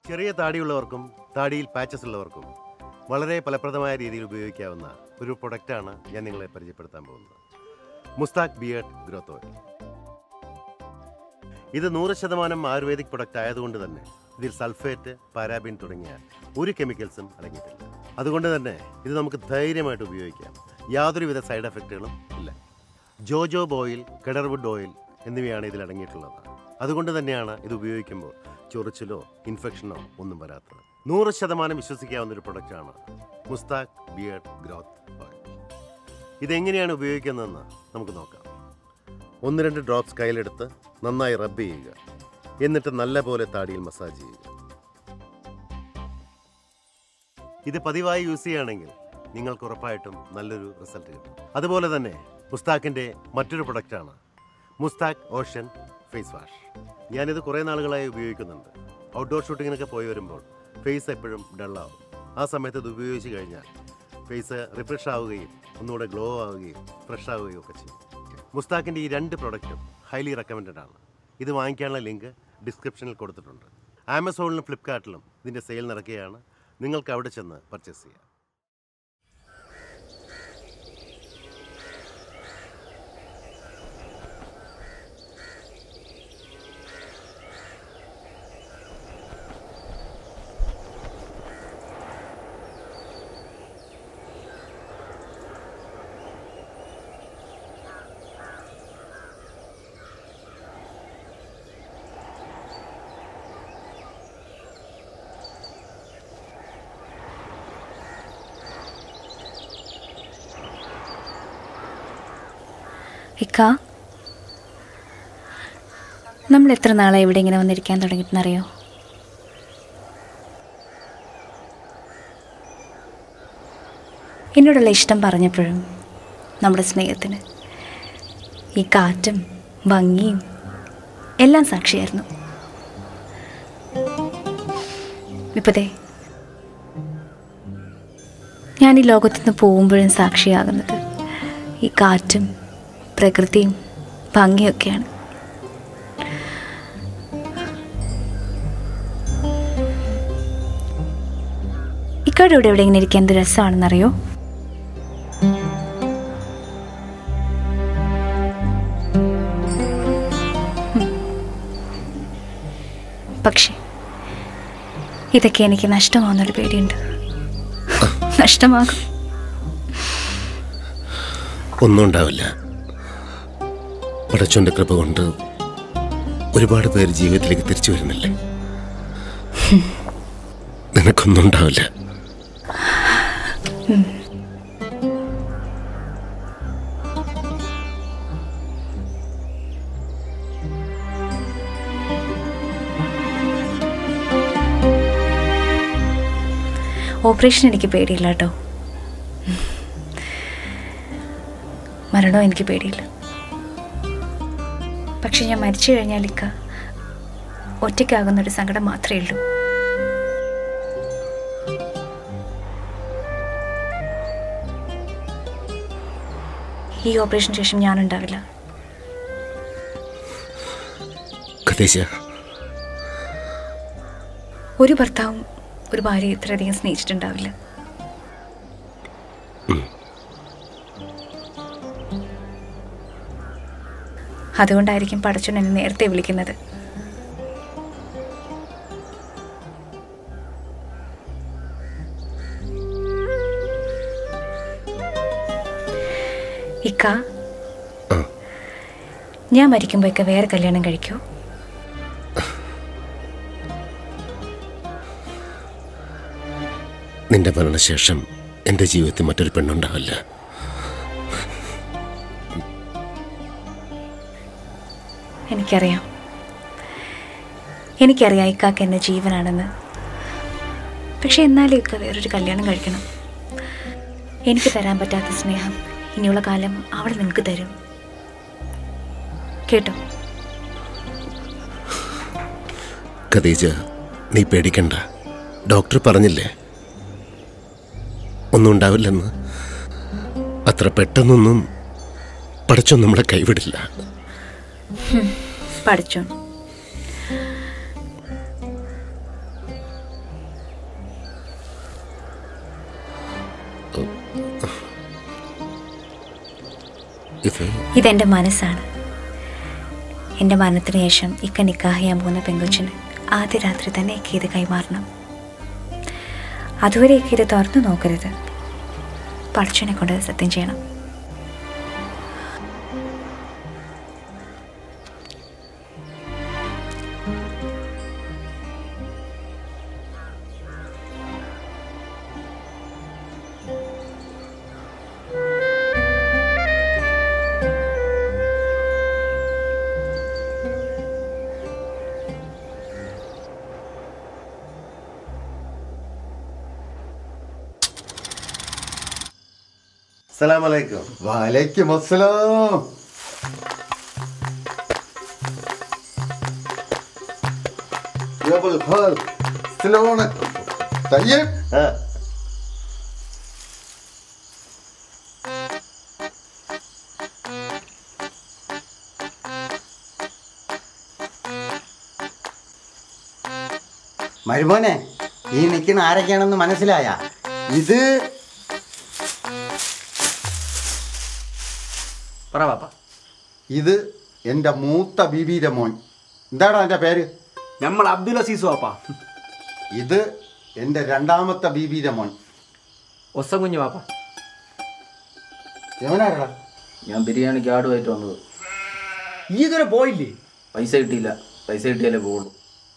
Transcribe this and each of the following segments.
ചെറിയ താടിയുള്ളവർക്കും താടിയിൽ പാച്ചസ് ഉള്ളവർക്കും വളരെ ഫലപ്രദമായ രീതിയിൽ ഉപയോഗിക്കാവുന്ന ഒരു പ്രൊഡക്റ്റാണ് ഞാൻ നിങ്ങളെ പരിചയപ്പെടുത്താൻ പോകുന്നത് മുസ്താഖ് ബിയർഡ് ഗ്രോത്ത് ഓയിൽ ഇത് നൂറ് ശതമാനം ആയുർവേദിക് പ്രൊഡക്റ്റ് ആയതുകൊണ്ട് തന്നെ ഇതിൽ സൾഫേറ്റ് പാരാബിൻ തുടങ്ങിയ ഒരു കെമിക്കൽസും അടങ്ങിയിട്ടില്ല അതുകൊണ്ട് തന്നെ ഇത് നമുക്ക് ധൈര്യമായിട്ട് ഉപയോഗിക്കാം യാതൊരുവിധ സൈഡ് എഫക്റ്റുകളും ഇല്ല ജോജോബ് ഓയിൽ കെഡർവുഡ് ഓയിൽ എന്നിവയാണ് ഇതിൽ അടങ്ങിയിട്ടുള്ളത് അതുകൊണ്ട് തന്നെയാണ് ഇത് ഉപയോഗിക്കുമ്പോൾ ചൊറിച്ചിലോ ഇൻഫെക്ഷനോ ഒന്നും വരാത്തത് നൂറ് ശതമാനം വിശ്വസിക്കാവുന്ന ഒരു പ്രൊഡക്റ്റാണ് മുസ്താഖ് ബിയർഡ് ഗ്രോത്ത് ഓയിൽ ഇതെങ്ങനെയാണ് ഉപയോഗിക്കുന്നതെന്ന് നമുക്ക് നോക്കാം ഒന്ന് രണ്ട് ഡ്രോപ്സ് കയ്യിലെടുത്ത് നന്നായി റബ്ബ് ചെയ്യുക എന്നിട്ട് നല്ലപോലെ താടിയിൽ മസാജ് ചെയ്യുക ഇത് പതിവായി യൂസ് ചെയ്യുകയാണെങ്കിൽ നിങ്ങൾക്ക് ഉറപ്പായിട്ടും നല്ലൊരു റിസൾട്ട് കിട്ടും അതുപോലെ തന്നെ മുസ്താഖിൻ്റെ മറ്റൊരു പ്രൊഡക്റ്റാണ് മുസ്താഖ് ഓഷൻ ഫേസ് വാഷ് ഞാനിത് കുറേ നാളുകളായി ഉപയോഗിക്കുന്നുണ്ട് ഔട്ട്ഡോർ ഷൂട്ടിങ്ങിനൊക്കെ പോയി വരുമ്പോൾ ഫേസ് എപ്പോഴും ഡള്ളാവും ആ സമയത്ത് ഇത് ഉപയോഗിച്ച് കഴിഞ്ഞാൽ ഫേസ് റിഫ്രഷ് ആവുകയും ഒന്നുകൂടെ ഗ്ലോ ആവുകയും ഫ്രഷ് ആവുകയും ഒക്കെ ചെയ്യും മുസ്താഖിൻ്റെ ഈ രണ്ട് പ്രൊഡക്റ്റും ഹൈലി റെക്കമെൻഡഡ് ആണ് ഇത് വാങ്ങിക്കാനുള്ള ലിങ്ക് ഡിസ്ക്രിപ്ഷനിൽ കൊടുത്തിട്ടുണ്ട് ആമസോണിലും ഫ്ലിപ്കാർട്ടിലും ഇതിൻ്റെ സെയിൽ നടക്കുകയാണ് നിങ്ങൾക്ക് അവിടെ ചെന്ന് പർച്ചേസ് ചെയ്യാം ഇക്ക നമ്മൾ എത്ര നാളായി ഇവിടെ ഇങ്ങനെ വന്നിരിക്കാൻ തുടങ്ങിയിട്ടെന്നറിയോ എന്നോടുള്ള ഇഷ്ടം പറഞ്ഞപ്പോഴും നമ്മുടെ സ്നേഹത്തിന് ഈ കാറ്റും ഭംഗിയും എല്ലാം സാക്ഷിയായിരുന്നു ഇപ്പതേ ഞാൻ ഈ ലോകത്തുനിന്ന് പോകുമ്പോഴും സാക്ഷിയാകുന്നത് ഈ കാറ്റും പ്രകൃതിയും ഭംഗിയൊക്കെയാണ് ഇക്കടെ ഇവിടെ എവിടെ ഇങ്ങനെ ഇരിക്കാൻ എന്ത് രസമാണെന്നറിയോ ഉം. പക്ഷേ ഇതൊക്കെ എനിക്ക് നഷ്ടമാവുന്നൊരു പേടിയുണ്ട് നഷ്ടമാകും ഒന്നും ഉണ്ടാവില്ല പടച്ചോന്റെ കൃപ കൊണ്ട് ഒരുപാട് പേര് ജീവിതത്തിലേക്ക് തിരിച്ചു വരുന്നില്ലേ നിനക്കൊന്നും ഉണ്ടാവില്ല ഓപ്പറേഷൻ എനിക്ക് പേടിയില്ല കേട്ടോ മരണവും എനിക്ക് പേടിയില്ല പക്ഷെ ഞാൻ മരിച്ചു കഴിഞ്ഞാൽ ഇക്ക ഒറ്റയ്ക്കാകുന്നൊരു സങ്കടം മാത്രമേ ഉള്ളൂ ഈ ഓപ്പറേഷന് ശേഷം ഞാനുണ്ടാവില്ല ഖദീജ ഒരു ഭർത്താവും ഒരു ഭാര്യയെ ഇത്രയധികം സ്നേഹിച്ചിട്ടുണ്ടാവില്ല അതുകൊണ്ടായിരിക്കും പടച്ചോൻ എന്നെ നേരത്തെ വിളിക്കുന്നത് ഇക്ക ആ. ഞാൻ മരിക്കുമ്പോഴൊക്കെ വേറെ കല്യാണം കഴിക്കൂ നിന്റെ മരണശേഷം എൻ്റെ ജീവിതത്തിൽ മറ്റൊരു പെണ്ണുണ്ടാവില്ല എനിക്കറിയാം എനിക്കറിയാം ഇക്കാക്ക് എന്നെ ജീവനാണെന്ന് പക്ഷെ എന്നാലും ഇക്ക വേറൊരു കല്യാണം കഴിക്കണം എനിക്ക് തരാൻ പറ്റാത്ത സ്നേഹം ഇനിയുള്ള കാലം അവൾ നിങ്ങൾക്ക് തരും കേട്ടോ ഖദീജ നീ പേടിക്കണ്ട ഡോക്ടർ പറഞ്ഞില്ലേ ഒന്നും ഉണ്ടാവില്ലെന്ന് അത്ര പെട്ടെന്നൊന്നും പടച്ചോ നമ്മളെ കൈവിടില്ല പഠിച്ചോൺ ഇത് ഇതെൻ്റെ മനസ്സാണ് എൻ്റെ മരണത്തിന് ശേഷം ഇക്ക നിക്കാഹ് ചെയ്യാൻ പോകുന്ന പെങ്കൊച്ചിന് ആദ്യ രാത്രി തന്നെ ഇക്ക ഇത് കൈമാറണം അതുവരെ ഇക്ക ഇത് തുറന്നു നോക്കരുത് പഠിച്ചനെ കൊണ്ട് സത്യം ചെയ്യണം സലാമലൈക്കും വാലൈക്കും അസ്സലാം يا ابو الخال شلونك؟ طيب؟ ആ മരുമോനെ ഈ നിൽക്കുന്ന ആരൊക്കെയാണെന്ന് മനസ്സിലായ ഇത് പറ പാപ്പ ഇത് എൻ്റെ മൂത്ത ബീബിയുടെ മോൻ എന്താടാ എൻ്റെ പേര് നമ്മൾ അബ്ദുൽ അസീസ് പാപ്പ ഇത് എൻ്റെ രണ്ടാമത്തെ ബീബിയുടെ മോൻ ഒസം കുഞ്ഞു പാപ്പ എവനാരടാ ഞാൻ ബിരിയാണിക്ക് ആടുമായിട്ട് വന്നത് ഈ ഇതുവരെ പോയില്ലേ പൈസ കിട്ടിയില്ല പൈസ കിട്ടിയാലേ പോകുള്ളൂ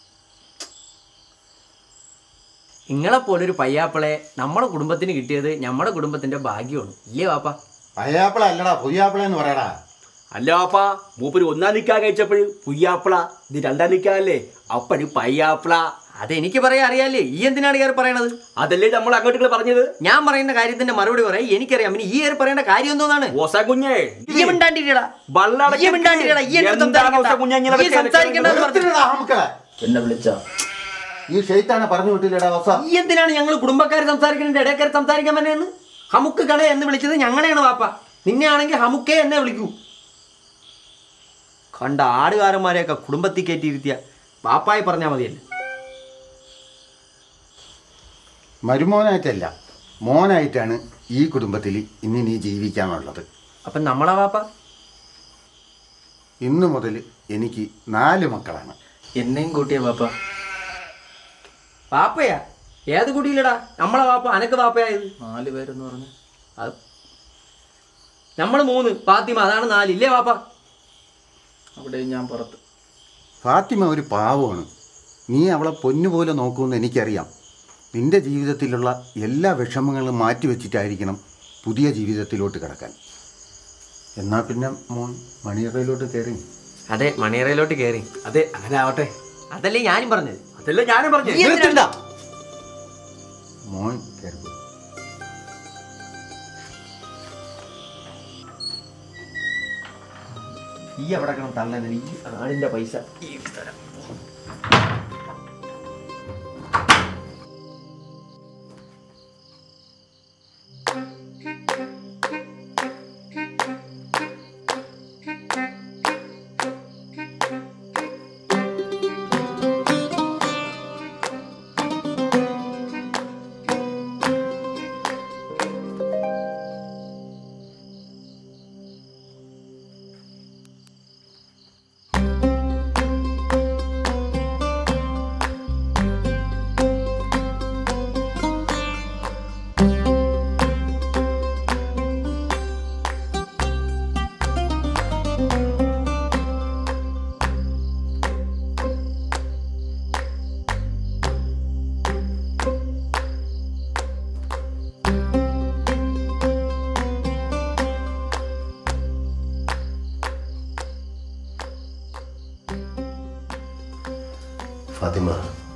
നിങ്ങളെ പോലെ ഒരു പയ്യാപ്പിളെ നമ്മുടെ കുടുംബത്തിന് കിട്ടിയത് നമ്മുടെ കുടുംബത്തിന്റെ ഭാഗ്യമാണ് ഇല്ലേ പാപ്പ പയ്യാപ്പിള അല്ലടാ പുയ്യാപ്പിള എന്ന് പറയടാ അല്ല പാപ്പാ മൂപ്പര് ഒന്നാം നിക്കാ കഴിച്ചപ്പോഴ് പുയ്യാപ്പിള ഇത് രണ്ടാം നിക്കാല്ലേ അപ്പഴ് പയ്യാപ്പിള അതെനിക്ക് പറയാൻ അറിയാലേ ഈ എന്തിനാണ് കയറി പറയണത് അതല്ലേ നമ്മൾ അങ്ങോട്ട് പറഞ്ഞത് ഞാൻ പറയുന്ന കാര്യത്തിന്റെ മറുപടി പറയാം എനിക്കറിയാം ഇനി ഈ കയറി പറയേണ്ട കാര്യം എന്തോന്നാണ് ഓസാ കുഞ്ഞേ ഈ മിണ്ടാണ്ടിരിക്കടാ. ബള്ളടക്കി ഈ മിണ്ടാണ്ടിരിക്കടാ. ഈ എന്നോട് എന്താണ് സംസാരിക്കണ്ട. ഓസാ കുഞ്ഞേ ഇങ്ങനെ ഈ സംസാരിക്കണ്ടെന്ന് പറഞ്ഞു. നിർത്തിടാ മക്കളെ എന്നെ വിളിച്ച ഈ ഷെയ്ത്താനെ പറഞ്ഞു വിട്ടില്ലടാ വസ ഈ എന്തിനാണ് ഞങ്ങൾ കുടുംബക്കാർ സംസാരിക്കുന്നതിന്റെ ഇടയ്ക്കാർ സംസാരിക്കാൻ പറ്റുന്നത് ഹമുക്ക് കട എന്ന് വിളിച്ചത് ഞങ്ങളെയാണ് വാപ്പ നിന്നെ ആണെങ്കിൽ ഹമുക്കേ എന്നെ വിളിക്കൂ കണ്ട ആടുകാരന്മാരെയൊക്കെ കുടുംബത്തിൽ കയറ്റിയിരുത്തിയ പാപ്പായി പറഞ്ഞാൽ മതിയല്ലേ മരുമോനായിട്ടല്ല മോനായിട്ടാണ് ഈ കുടുംബത്തിൽ ഇനി നീ ജീവിക്കാനുള്ളത് അപ്പം നമ്മളാ വാപ്പ ഇന്നു മുതൽ എനിക്ക് നാല് മക്കളാണ് എന്നെയും കൂട്ടിയ പാപ്പ വാപ്പയാ ഏത് കുടിയില്ലടാ നമ്മളെ വാപ്പ അനക്ക് വാപ്പയായത് നാല് പേരെന്ന് പറഞ്ഞു അത് നമ്മൾ മൂന്ന് ഫാത്തിമ അതാണ് നാല് ഇല്ലേ വാപ്പ അവിടെ ഞാൻ പുറത്ത് ഫാത്തിമ ഒരു പാവമാണ് നീ അവളെ പൊന്നുപോലെ നോക്കുമെന്ന് എനിക്കറിയാം നിന്റെ ജീവിതത്തിലുള്ള എല്ലാ വിഷമങ്ങളും മാറ്റിവെച്ചിട്ടായിരിക്കണം പുതിയ ജീവിതത്തിലോട്ട് കിടക്കാൻ എന്നാൽ പിന്നെ മോൻ മണിയറയിലോട്ട് കയറി അതെ മണിയറയിലോട്ട് കയറി അതെ അങ്ങനെ ആവട്ടെ അതല്ലേ ഞാനും പറഞ്ഞത് അതല്ലേ ഞാനും പറഞ്ഞു ഈ എന്തിനാ? മോൻ കയറി ഈ അവിടെ കിടന്ന് തള്ളനെ ഈ ആടിന്റെ പൈസ ഈ തരാം ഫാത്തിമ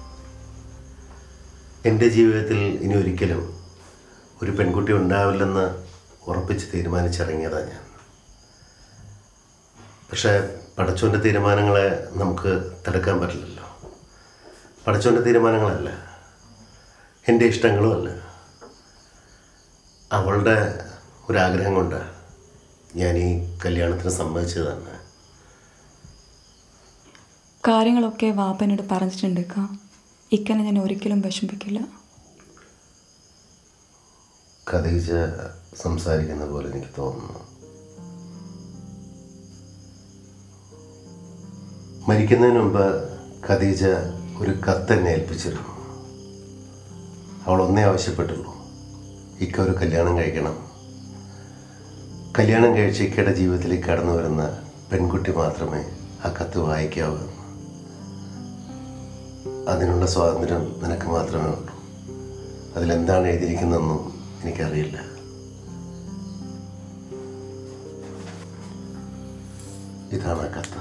എൻ്റെ ജീവിതത്തിൽ ഇനി ഒരിക്കലും ഒരു പെൺകുട്ടി ഉണ്ടാവില്ലെന്ന് ഉറപ്പിച്ച് തീരുമാനിച്ചിറങ്ങിയതാണ് ഞാൻ പക്ഷേ പടച്ചോൻ്റെ തീരുമാനങ്ങളെ നമുക്ക് തടുക്കാൻ പറ്റില്ലല്ലോ പടച്ചോൻ്റെ തീരുമാനങ്ങളല്ല എൻ്റെ ഇഷ്ടങ്ങളും അല്ല അവളുടെ ഒരാഗ്രഹം കൊണ്ട് ഞാൻ ഈ കല്യാണത്തിന് സമ്മതിച്ചത് തന്നെ കാര്യങ്ങളൊക്കെ വാപ്പനോട് പറഞ്ഞിട്ടുണ്ട് കാ ഇക്കനെ ഞാൻ ഒരിക്കലും വിഷമിപ്പിക്കില്ല ഖദീജ സംസാരിക്കുന്ന പോലെ എനിക്ക് തോന്നുന്നു മരിക്കുന്നതിന് മുമ്പ് ഖദീജ ഒരു കത്ത് എന്നെ ഏൽപ്പിച്ചിരുന്നു അവൾ ഒന്നേ ആവശ്യപ്പെട്ടുള്ളൂ ഇക്ക ഒരു കല്യാണം കഴിക്കണം കല്യാണം കഴിച്ച് ഇക്കയുടെ ജീവിതത്തിലേക്ക് കടന്നു വരുന്ന പെൺകുട്ടി മാത്രമേ ആ കത്ത് വായിക്കാവൂ എന്ന്. അതിനുള്ള സ്വാതന്ത്ര്യം നിനക്ക് മാത്രമേ ഉള്ളൂ അതിലെന്താണ് എഴുതിയിരിക്കുന്നതെന്നും എനിക്കറിയില്ല ഇതാണ് ആ കത്ത്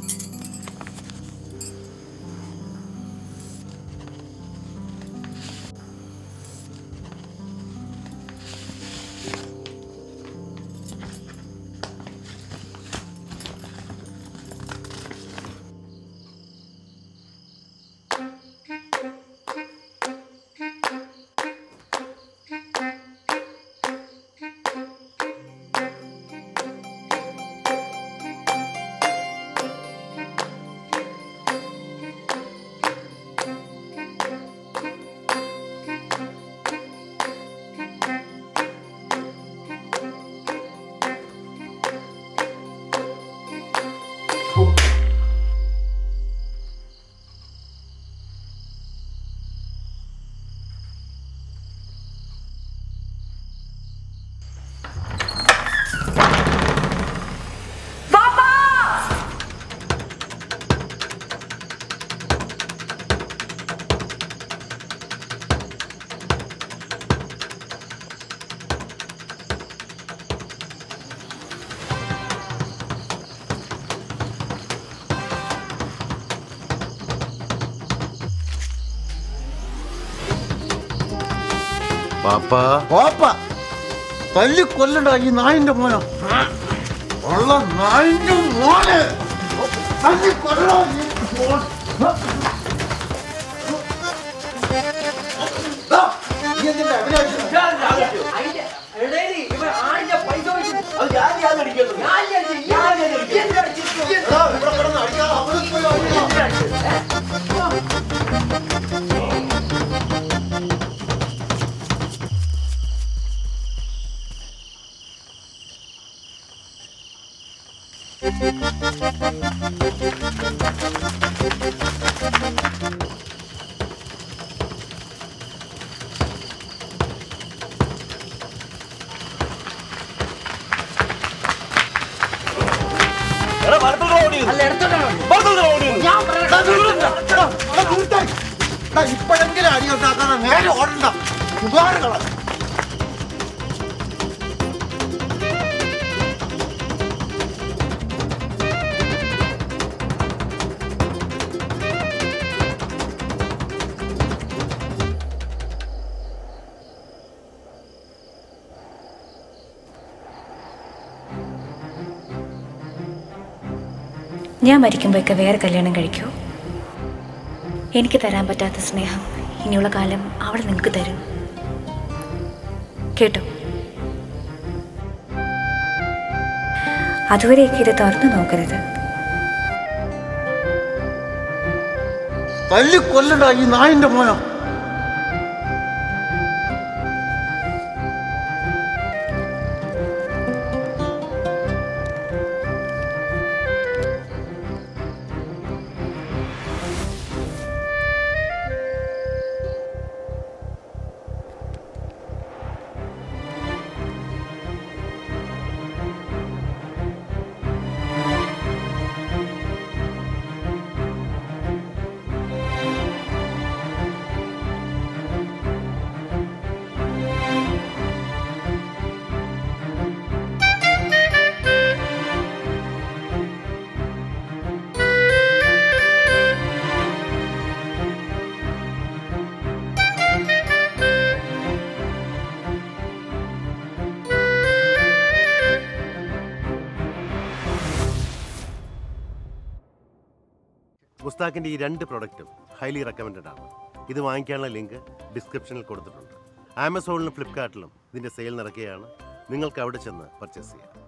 പാപ്പാ കോപ്പ തല്ലി കൊല്ലണ്ട ഈ നായിന്റെ മോനോ ഉള്ള നായിന്റെ മോനെ തല്ലി കൊല്ലണോ ഈ മോൻ? ദാ, നീ എന്തിനാ എവിടെ അടിച്ചത്? എടാ, ഇവിടെ കിടന്ന് അടിക്കാതെ അവിടെ പോയി അടിക്കണം. എടാ, ഇപ്പോഴെങ്കിലും അടി ഉണ്ടാക്കാതെ നേരെ ഓടണ്ട ഉപകാരങ്ങളാ ഞാൻ മരിക്കുമ്പോഴൊക്കെ വേറെ കല്യാണം കഴിക്കൂ എനിക്ക് തരാൻ പറ്റാത്ത സ്നേഹം ഇനിയുള്ള കാലം അവൾ നിങ്ങൾക്ക് തരും കേട്ടോ അതുവരെയൊക്കെ ഇത് തുറന്നു നോക്കരുത് തല്ലി കൊല്ലണ്ട ഈ നായിന്റെ മോനോ മുസ്താഖിൻ്റെ ഈ രണ്ട് പ്രൊഡക്റ്റും ഹൈലി റെക്കമെൻഡഡ് ആണ് ഇത് വാങ്ങിക്കാനുള്ള ലിങ്ക് ഡിസ്ക്രിപ്ഷനിൽ കൊടുത്തിട്ടുണ്ട് ആമസോണിലും ഫ്ലിപ്കാർട്ടിലും ഇതിൻ്റെ സെയിൽ നടക്കുകയാണ് നിങ്ങൾക്ക് അവിടെ ചെന്ന് പർച്ചേസ് ചെയ്യാം